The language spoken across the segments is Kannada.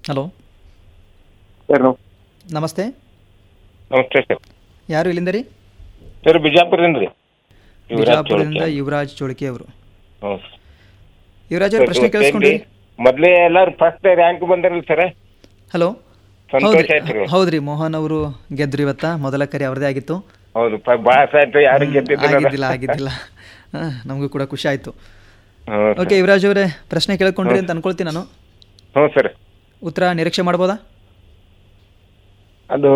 ಹಲೋ ಸರ್ ನಮಸ್ತೆ ನಮಸ್ತೆ ಸರ್ ಯಾರು ಇಲ್ಲಿಂದ ರೀ ಸರ್ ಬಿಜಾಪುರದಿಂದ ರೀ ಯುವರಾಜ್ ಬಿಜಾಪುರದಿಂದ ಚೌಳಕೆ. ಯುವರಾಜ್ ಚೋಳಕೆ ಅವರು ಹ್ಞೂ ಯುವರಾಜ್ ಅವ್ರ ಪ್ರಶ್ನೆ ಸರ್, ಕೇಳಿಸ್ಕೊಂಡ್ರಿ ಮೊದ್ಲೇ ಎಲ್ಲಾರು ಫಸ್ಟ್ ರ್ಯಾಂಕ್ ಬಂದಿರಲ್ಲ ಸರ್ ಹಲೋ ಸಂತೋಷ ಹೌದ್ರಿ ಆಯ್ತು ಹೌದ್ರಿ ಮೋಹನ್ ಅವರು ಗೆದ್ರು ಇವತ್ತ ಮೊದಲ ಕರೆ ಅವ್ರದೇ ಆಗಿತ್ತು ಹೌದು ಪ- ಭಾಳ ಆಯ್ತು ಯಾರು ಗೆದ್ದಿದ್ದಿಲ್ಲ ಆಗಿದ್ದಿಲ್ಲ ಆಗಿದ್ದಿಲ್ಲ ಹಾ, ನಮಗೂ ಕೂಡ ಖುಷಿ ಆಯ್ತು ಹ್ಞೂ ಸರ್. ಓಕೆ ಯುವರಾಜ್ ಅವರೇ ಪ್ರಶ್ನೆ ಕೇಳ್ಕೊಂಡ್ರಿ ಅಂತ ಅನ್ಕೊಳ್ತೀನಿ ನಾನು ಹ್ಞೂ ಸರ್ ಉತ್ತರ ನಿರೀಕ್ಷೆ ಮಾಡ್ಬೋದಾ ಅದು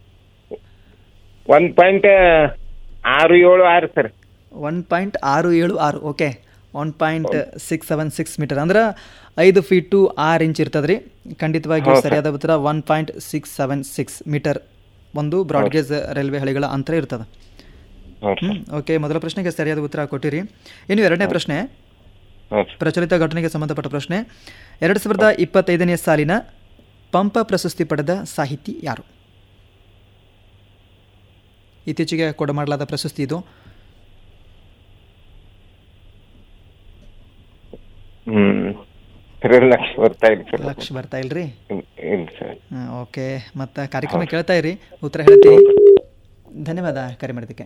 ಒನ್ ಪಾಯಿಂಟ್ ಆರು ಏಳು ಆರು ಸರ್ ಒನ್ ಪಾಯಿಂಟ್ ಆರು ಏಳು ಆರು okay one point six seven six meter ಅಂದ್ರೆ ಐದು ಫೀಟು ಆರು ಇಂಚ್ ಇರ್ತದೆ ರೀ ಖಂಡಿತವಾಗಿ ಹೌದು ಸರ್. ಸರಿಯಾದ ಉತ್ತರ one point six seven six meter ಒಂದು ಬ್ರಾಡ್ಗೇಜ್ ರೈಲ್ವೆ ಹಳಿಗಳ ಅಂತರ ಇರ್ತದೆ ಹ್ಞೂ ಹ್ಞೂ ಓಕೆ ಮೊದಲ ಪ್ರಶ್ನೆಗೆ ಸರಿಯಾದ ಉತ್ತರ ಕೊಟ್ಟಿರಿ ಇನ್ನು ಎರಡನೇ ಪ್ರಶ್ನೆ ಹ್ಞೂ ಸರ್ ಪ್ರಚಲಿತ ಘಟನೆಗೆ ಸಂಬಂಧಪಟ್ಟ ಪ್ರಶ್ನೆ ಎರಡು ಸಾವಿರದ ಇಪ್ಪತ್ತೈದನೇ ಸಾಲಿನ ಪಂಪ ಪ್ರಶಸ್ತಿ ಪಡೆದ ಸಾಹಿತಿ ಯಾರು ಇತ್ತೀಚೆಗೆ ಕೊಡಮಾಡಲಾದ ಪ್ರಶಸ್ತಿ ಇದು ಹ್ಮ್ ಸರ್ ಲಕ್ಷ ಬರ್ತಾ ಇಲ್ಲ ಸರ್ ಲಕ್ಷ ಬರ್ತಾ ಇಲ್ರಿ ಇಲ್ಲ ಸರ್ ಓಕೆ ಮತ್ತು ಕಾರ್ಯಕ್ರಮ ಕೇಳ್ತಾ ಇರಿ ಉತ್ತರ ಹೇಳ್ತೀವಿ ಧನ್ಯವಾದ ಕರೆ ಮಾಡಿದ್ದಕ್ಕೆ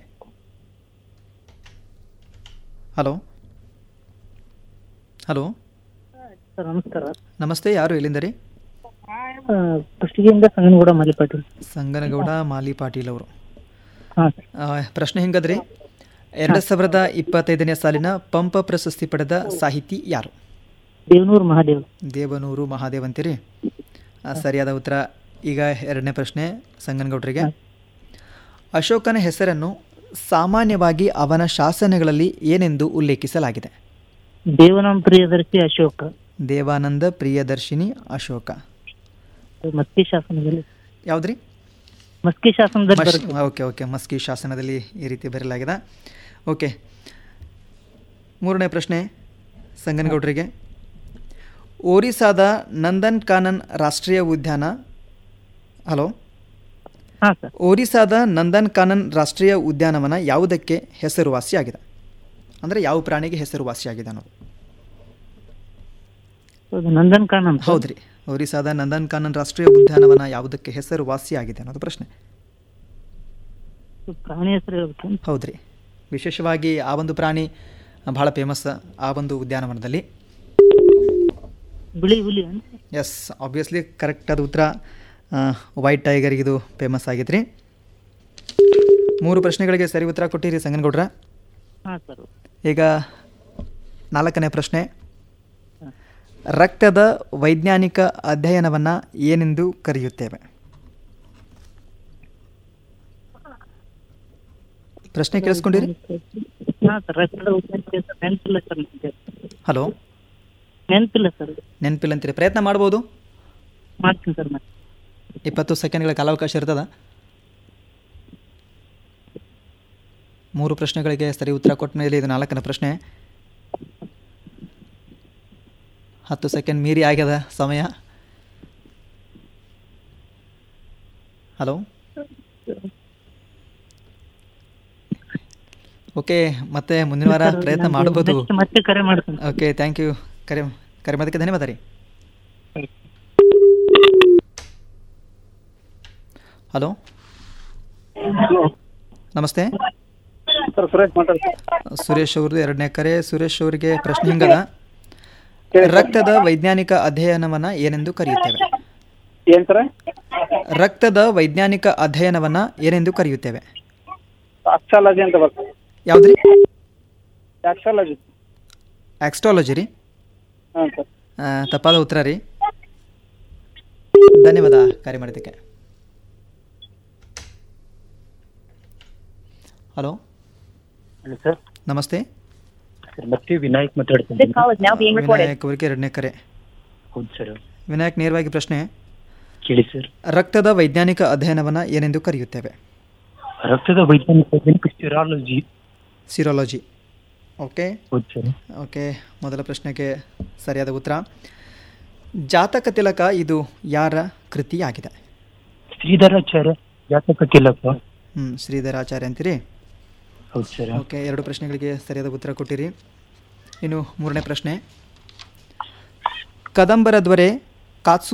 ಹಲೋ ಹಲೋ ಸರ್ ನಮಸ್ಕಾರ ನಮಸ್ತೆ ಯಾರು ಎಲ್ಲಿಂದ ರೀ ಕುಷ್ಟಗಿಯಿಂದ ಸಂಗನಗೌಡ ಮಲ್ಲಿ ಪಾಟೀಲ್ ಸಂಗನಗೌಡ ಮಾಲಿ ಪಾಟೀಲ್ ಅವರು ಹಾಂ ಸರ್ ಆ, ಪ್ರಶ್ನೆ ಹಿಂಗದ್ರಿ ಎರಡು ಸಾವಿರದ ಇಪ್ಪತ್ತೈದನೇ ಸಾಲಿನ ಪಂಪ ಪ್ರಶಸ್ತಿ ಪಡೆದ ಸಾಹಿತಿ ಯಾರು ದೇವನೂರು ಮಹಾದೇವ್ ದೇವನೂರು ಮಹಾದೇವ್ ಅಂತೀರಿ ಆ, ಸರಿಯಾದ ಉತ್ತರ ಈಗ ಎರಡನೇ ಪ್ರಶ್ನೆ ಸಂಗನಗೌಡರಿಗೆ ಅಶೋಕನ ಹೆಸರನ್ನು ಸಾಮಾನ್ಯವಾಗಿ ಅವನ ಶಾಸನಗಳಲ್ಲಿ ಏನೆಂದು ಉಲ್ಲೇಖಿಸಲಾಗಿದೆ ದೇವನಾಂ ಪ್ರಿಯದರ್ಶಿ ಅಶೋಕ ದೇವಾನಂದ ಪ್ರಿಯದರ್ಶಿನಿ ಅಶೋಕ ಮಸ್ಕಿ ಶಾಸನದಲ್ಲಿ ಯಾವುದ್ರಿ ಮಸ್ಕಿ ಶಾಸನದಲ್ಲಿ ಮಶ್- ಬರುತ್ತೆ ಓಕೆ ಓಕೆ ಮಸ್ಕಿ ಶಾಸನದಲ್ಲಿ ಈ ರೀತಿ ಬರೆಯಲಾಗಿದೆ ಓಕೆ ಮೂರನೇ ಪ್ರಶ್ನೆ ಸಂಗನಗೌಡರಿಗೆ ಒರಿಸ್ಸಾದ ನಂದನ್ ಕಾನನ್ ರಾಷ್ಟ್ರೀಯ ಉದ್ಯಾನ ಹಲೋ ಹಾಂ ಸರ್ ಒರಿಸ್ಸಾದ ನಂದನ್ ಕಾನನ್ ರಾಷ್ಟ್ರೀಯ ಉದ್ಯಾನವನ ಯಾವುದಕ್ಕೆ ಹೆಸರುವಾಸಿಯಾಗಿದೆ ಅಂದರೆ ಯಾವ ಪ್ರಾಣಿಗೆ ಹೆಸರುವಾಸಿಯಾಗಿದೆ ಅನ್ನೋದು ಹೌದು ನಂದನ್ ಕಾನನ್ ಅಂತ ಹೌದ್ರಿ ಒರಿಸ್ಸಾದ ನಂದನ್ ಕಾನನ್ ರಾಷ್ಟ್ರೀಯ ಉದ್ಯಾನವನ ಯಾವುದಕ್ಕೆ ಹೆಸರುವಾಸಿಯಾಗಿದೆ ಅನ್ನೋದು ಪ್ರಶ್ನೆ ಪ್ರಾಣಿ ಹೆಸರು ಹೇಳ್ಬೇಕು ಹೌದ್ರಿ ವಿಶೇಷವಾಗಿ ಆ ಒಂದು ಪ್ರಾಣಿ ಬಹಳ ಫೇಮಸ್ ಆ ಒಂದು ಉದ್ಯಾನವನದಲ್ಲಿ ಬಿಳಿ ಹುಲಿ ಅಂತ ಎಸ್ ಆಬ್ವಿಯಸ್ಲಿ ಕರೆಕ್ಟ್ ಆದ ಉತ್ತರ ವೈಟ್ ಟೈಗರ್ಗೆ ಇದು ಫೇಮಸ್ ಆಗೈತ್ರಿ ಮೂರು ಪ್ರಶ್ನೆಗಳಿಗೆ ಸರಿ ಉತ್ತರ ಕೊಟ್ಟಿರಿ ಸಂಗನಗೌಡ್ರ ಹಾಂ ಸರ್ ಈಗ ನಾಲ್ಕನೇ ಪ್ರಶ್ನೆ ರಕ್ತದ ವೈಜ್ಞಾನಿಕ ಅಧ್ಯಯನವನ್ನು ಏನೆಂದು ಕರೆಯುತ್ತೇವೆ ಪ್ರಶ್ನೆ ಕೇಳಿಸ್ಕೊಂಡಿರಿ ಹಾಂ ಸರ್ ರಕ್ತದ ಉತ್ಪತ್ತಿ ಹೆಸರು ನೆನಪಿಲ್ಲ ಸರ್ ನನಗೆ ಹಲೋ ನೆನಪಿಲ್ಲ ಸರ್ ನೆನಪಿಲ್ಲ ಅಂತೀರಿ ಪ್ರಯತ್ನ ಮಾಡ್ಬೋದು ಮಾಡ್ತೀನಿ ಸರ್ ಮತ್ತೆ ಇಪ್ಪತ್ತು ಸೆಕೆಂಡ್ಗಳ ಕಾಲಾವಕಾಶ ಇರ್ತದ ಮೂರು ಪ್ರಶ್ನೆಗಳಿಗೆ ಸರಿ ಉತ್ತರ ಕೊಟ್ಟ ಮೇಲೆ ಇದು ನಾಲ್ಕನೇ ಪ್ರಶ್ನೆ ಹತ್ತು ಸೆಕೆಂಡ್ ಮೀರಿ ಆಗ್ಯದ ಸಮಯ ಹಲೋ ಓಕೆ ಮತ್ತೆ ಮುಂದಿನ ವಾರ ಪ್ರಯತ್ನ ಮಾಡ್ಬೋದು Next ಮತ್ತೆ ಕರೆ ಮಾಡ್ತೀನಿ ಓಕೆ ಥ್ಯಾಂಕ್ ಯು ಕರೆ ಕರೆ ಮಾಡೋದಕ್ಕೆ ಧನ್ಯವಾದ ರೀ ಹಲೋ ನಮಸ್ತೆ ಸರ್ ಸುರೇಶ್ ಮಾತಾಡ್ತೀನಿ ಸುರೇಶ್ ಅವ್ರದ್ದು ಎರಡನೇ ಕರೆ ಸುರೇಶ್ ಅವರಿಗೆ ಪ್ರಶ್ನೆ ಹಿಂಗದ ರಕ್ತದ ವೈಜ್ಞಾನಿಕ ಅಧ್ಯಯನವನ್ನ ಏನೆಂದು ಕರೆಯುತ್ತೇವೆ ಏನು ಸರ್ ರಕ್ತದ ವೈಜ್ಞಾನಿಕ ಅಧ್ಯಯನವನ್ನ ಏನೆಂದು ಕರೆಯುತ್ತೇವೆ ಅಕ್ಸಾಲಜಿ ಅಂತ ಬರ್ತದೆ ಯಾವ್ದ್ರಿ ಅಕ್ಸಾಲಜಿ ಆಕ್ಸ್ಟಾಲಜಿ ರೀ ಹಾಂ ಸರ್ ಆ, ತಪ್ಪಾದ ಉತ್ತರ ರೀ ಧನ್ಯವಾದ ಕರೆ ಮಾಡಿದ್ದಕ್ಕೆ ಹಲೋ ಹಲೋ ಸರ್ ನಮಸ್ತೆ ಸರ್ ಮತ್ತೆ ವಿನಾಯಕ್ ಮಾತಾಡ್ತೀನಿ ವಿನಾಯಕ್ ಅವರಿಗೆ ಎರಡನೇ ಕರೆ ಹೌದು ಸರ್ ವಿನಾಯಕ್ ನೇರವಾಗಿ ಪ್ರಶ್ನೆ ಕೇಳಿ ಸರ್ ರಕ್ತದ ವೈಜ್ಞಾನಿಕ ಅಧ್ಯಯನವನ್ನ ಏನೆಂದು ಕರೆಯುತ್ತೇವೆ ರಕ್ತದ ವೈಜ್ಞಾನಿಕ ಸ್ಟಿರಾಲಜಿ ಸಿರಾಲಜಿ ಓಕೆ ಹೌದು ಸರ್ ಓಕೆ ಮೊದಲ ಪ್ರಶ್ನೆಗೆ ಸರಿಯಾದ ಉತ್ತರ ಜಾತಕ ತಿಲಕ ಇದು ಯಾರ ಕೃತಿಯಾಗಿದೆ ಶ್ರೀಧರಾಚಾರ್ಯ ಜಾತಕ ತಿಲಕ ಹ್ಞೂ ಶ್ರೀಧರಾಚಾರ್ಯ ಅಂತೀರಿ ಹೌದು ಸರ್ ಓಕೆ ಎರಡು ಪ್ರಶ್ನೆಗಳಿಗೆ ಸರಿಯಾದ ಉತ್ತರ ಕೊಟ್ಟಿರಿ ಇನ್ನು ಮೂರನೇ ಪ್ರಶ್ನೆ ಕದಂಬರ ದೊರೆ ಕಾತ್ಸು